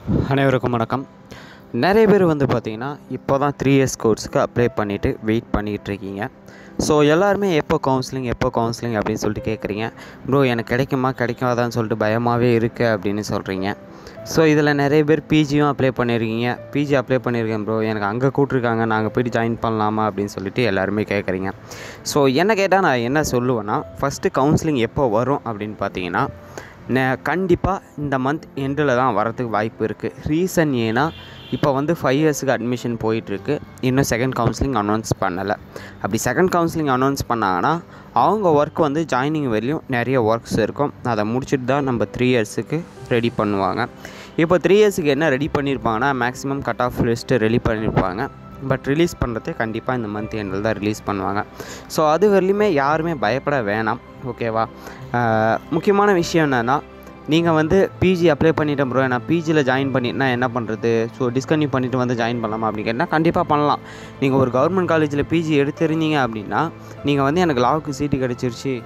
அனைவருக்கும் வணக்கம் நிறைய பேர் வந்து பார்த்தீங்கன்னா இப்போ தான் த்ரீ இயர்ஸ் கோர்ஸுக்கு அப்ளை பண்ணிவிட்டு வெயிட் பண்ணிகிட்டு இருக்கீங்க ஸோ எல்லாருமே எப்போ கவுன்சிலிங் எப்போ கவுன்சிலிங் அப்படின்னு சொல்லிட்டு கேட்குறீங்க ப்ரோ எனக்கு கிடைக்குமா கிடைக்காதான்னு சொல்லிட்டு பயமாகவே இருக்குது அப்படின்னு சொல்கிறீங்க ஸோ இதில் நிறைய பேர் பிஜியும் அப்ளை பண்ணியிருக்கீங்க பிஜி அப்ளை பண்ணியிருக்கேன் ப்ரோ எனக்கு அங்கே கூப்பிட்ருக்காங்க நாங்கள் போய்ட்டு ஜாயின் பண்ணலாமா அப்படின்னு சொல்லிட்டு எல்லாருமே கேட்குறீங்க ஸோ என்ன கேட்டால் நான் என்ன சொல்லுவேன்னா ஃபஸ்ட்டு கவுன்சிலிங் எப்போ வரும் அப்படின்னு பார்த்தீங்கன்னா நே கண்டிப்பாக இந்த மந்த் எண்டில் தான் வரதுக்கு வாய்ப்பு இருக்குது ரீசன் ஏன்னா இப்போ வந்து ஃபைவ் இயர்ஸுக்கு அட்மிஷன் போயிட்டுருக்கு இன்னும் செகண்ட் கவுன்சிலிங் அனௌன்ஸ் பண்ணலை அப்படி செகண்ட் கவுன்சிலிங் அனௌன்ஸ் பண்ணாங்கன்னா அவங்க ஒர்க் வந்து ஜாயினிங் வரையும் நிறைய ஒர்க்ஸ் இருக்கும் அதை முடிச்சுட்டு தான் நம்ம த்ரீ இயர்ஸுக்கு ரெடி பண்ணுவாங்க இப்போ த்ரீ இயர்ஸுக்கு என்ன ரெடி பண்ணியிருப்பாங்கன்னா maximum cut off list ready பண்ணியிருப்பாங்க பட் ரிலீஸ் பண்ணுறது கண்டிப்பாக இந்த மந்த் எண்டில் தான் ரிலீஸ் பண்ணுவாங்க ஸோ அது வரலையுமே யாருமே பயப்பட வேணாம் ஓகேவா ஆஹ் முக்கியமான விஷயம் என்னென்னா நீங்கள் வந்து பிஜி அப்ளை பண்ணிட்டேன் ப்ரோ நான் பிஜியில் ஜாயின் பண்ணிட்டுனா என்ன பண்ணுறது ஸோ டிஸ்கன்யூ பண்ணிவிட்டு வந்து ஜாயின் பண்ணலாமா அப்படின்னு கேட்டால் கண்டிப்பாக பண்ணலாம் நீங்கள் ஒரு கவர்மெண்ட் காலேஜில் பிஜி எடுத்திருந்தீங்க அப்படின்னா நீங்கள் வந்து எனக்கு லாவுக்கு சீட்டு கிடச்சிருச்சு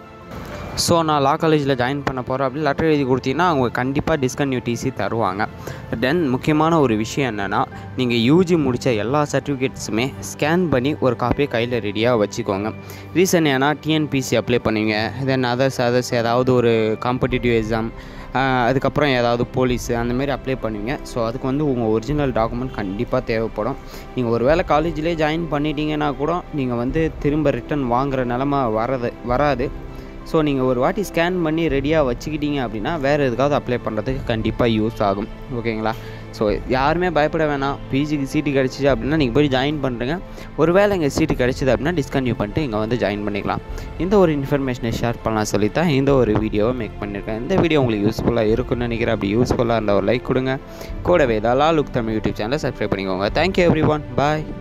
ஸோ நான் லா காலேஜில் ஜாயின் பண்ண போகிறேன் அப்படின்னு லெட்டர் எழுதி கொடுத்தீங்கன்னா அவங்க கண்டிப்பாக டிஸ்கன்யூ டிசி தருவாங்க தென் முக்கியமான ஒரு விஷயம் என்னென்னா நீங்கள் யூஜி முடித்த எல்லா சர்டிஃபிகேட்ஸுமே ஸ்கேன் பண்ணி ஒரு காப்பியை கையில் ரெடியாக வச்சுக்கோங்க ரீசன் ஏன்னா டிஎன்பிசி அப்ளை பண்ணுவீங்க தென் அதர்ஸ் அதர்ஸ் ஏதாவது ஒரு காம்படிட்டிவ் எக்ஸாம் அதுக்கப்புறம் ஏதாவது போலீஸு அந்த மாதிரி அப்ளை பண்ணுவீங்க ஸோ அதுக்கு வந்து உங்கள் ஒரிஜினல் டாக்குமெண்ட் கண்டிப்பாக தேவைப்படும் நீங்கள் ஒரு வேளை காலேஜ்லேயே ஜாயின் பண்ணிட்டீங்கன்னா கூட நீங்கள் வந்து திரும்ப ரிட்டன் வாங்குகிற நிலமை வரது வராது ஸோ நீங்கள் ஒரு வாட்டி ஸ்கேன் பண்ணி ரெடியாக வச்சுக்கிட்டீங்க அப்படின்னா வேறு எதுக்காவது அப்ளை பண்ணுறதுக்கு கண்டிப்பாக யூஸ் ஆகும் ஓகேங்களா ஸோ யாருமே பயப்பட வேணாம் பிஜிக்கு சீட்டு கிடச்சிச்சு அப்படின்னா நீங்கள் போய் ஜாயின் பண்ணுறங்க ஒரு வேளை இங்கே சீட்டு கிடச்சிது அப்படின்னா டிஸ்கன்யூ பண்ணிட்டு இங்கே வந்து ஜாயின் பண்ணிக்கலாம் இந்த ஒரு இன்ஃபர்மேஷனை ஷேர் பண்ணலாம் சொல்லி தான் இந்த ஒரு வீடியோவை மேக் பண்ணியிருக்கேன் இந்த வீடியோ உங்களுக்கு யூஸ்ஃபுல்லாக இருக்கும்னு நினைக்கிறேன் அப்படி யூஸ்ஃபுல்லாக இருந்தால் ஒரு லைக் கொடுங்க கூடவே தான் லுக் தமிழ் யூடியூப் சேனலை சப்ஸ்கிரைப் பண்ணிக்கோங்க தேங்க்யூ எவ்ரி ஒன் பாய்